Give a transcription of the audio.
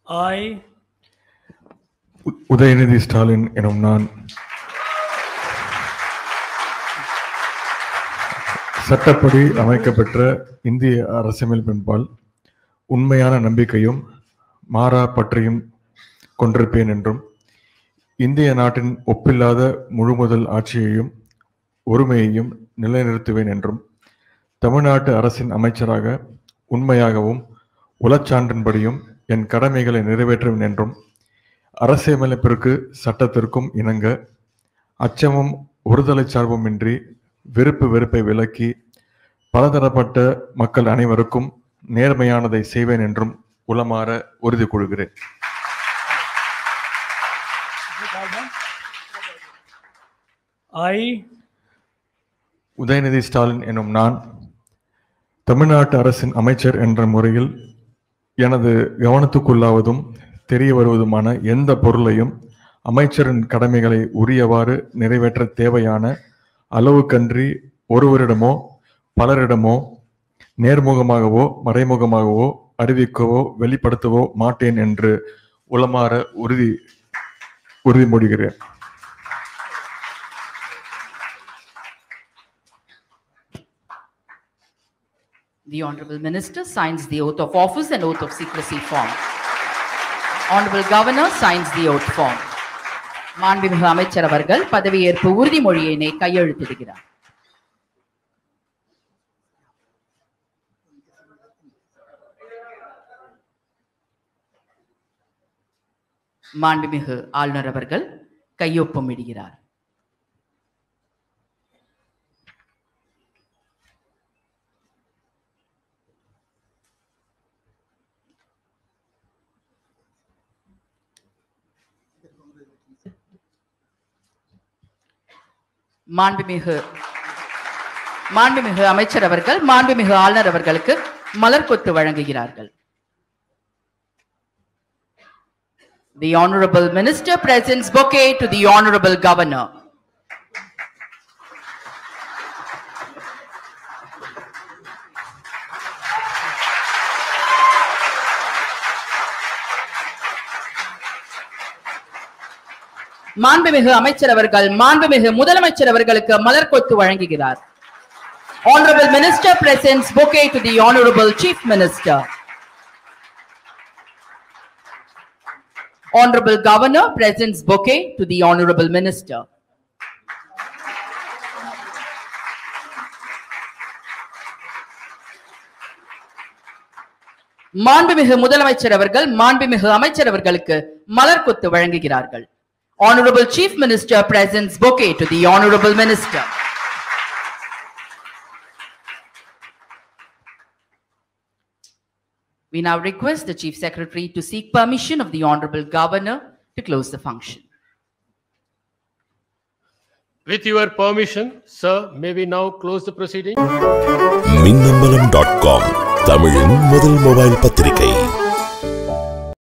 I, உ- உதயநிதி ஸ்டாலின் எனும் நான் சட்டப்படி அமைக்கப்பெற்ற இந்திய அரசியலமைப்பின்பால் உண்மையான நம்பிக்கையும் மாறா பற்றியும் கொண்டிருப்பேன் என்றும் இந்திய நாட்டின் ஒப்பில்லாத முழுமுதல் ஆட்சியையும் ஒருமையையும் நிலைநிறுத்துவேன் என்றும் தமிழ்நாட்டு அரசின் அமைச்சராக உண்மையாகவும் உளச்சான்றின்படியும் என் கடமைகளை நிறைவேற்றுவேன் என்றும் அரசியலமைப்பிற்கு சட்டத்திற்கும் இணங்க அச்சமும் ஒருதலை சார்புமின்றி வெறுப்பு வெறுப்பை விலக்கி பலதரப்பட்ட மக்கள் அனைவருக்கும் நேர்மையானதை செய்வேன் என்றும் உளமாற உறுதி கொள்கிறேன் I, உதயநிதி ஸ்டாலின் எனும் நான் தமிழ்நாட்டு அரசின் அமைச்சர் என்ற முறையில் எனது கவனத்துக்குள்ளாவதும் தெரிய வருவதுமான எந்த பொருளையும் அமைச்சரின் கடமைகளை உரியவாறு நிறைவேற்ற தேவையான அளவுக்கன்றி ஒருவரிடமோ பலரிடமோ நேர்முகமாகவோ மறைமுகமாகவோ அறிவிக்கவோ வெளிப்படுத்தவோ மாட்டேன் என்று உளமாற உறுதி உறுதிமொழிகிறேன் The Honorable Minister signs the oath of office and oath of secrecy form. Honorable Governor signs the oath form. மாண்புமிகு அமைச்சர் அவர்கள் பதவியேற்பு உறுதிமொழியினை கையெழுத்திடுகிறார் மாண்புமிகு ஆளுநர் அவர்கள் கையொப்பமிடுகிறார் மாண்புமிகு மாண்புமிகு அமைச்சர் அவர்கள் மாண்புமிகு ஆளுநர் அவர்களுக்கு மலர் கொத்து வழங்குகிறார்கள் The Honorable Minister presents bouquet to the Honorable Governor. மாண்புமிகு அமைச்சர் அவர்கள் மாண்புமிகு முதலமைச்சர் அவர்களுக்கு மலர் கொத்து வழங்குகிறார் Honorable Minister presents bouquet to the Honorable Chief Minister. Honorable Governor presents bouquet to the Honorable Minister. மாண்புமிகு முதலமைச்சர் அவர்கள் மாண்புமிகு அமைச்சர் அவர்களுக்கு மலர் கொத்து வழங்குகிறார்கள் Honorable Chief Minister presents bouquet to the Honorable Minister. We now request the Chief Secretary to seek permission of the Honorable Governor to close the function. With your permission, sir, may we now close the proceeding? Minnambalam dot com தமிழின் முதல் mobile பத்திரிகை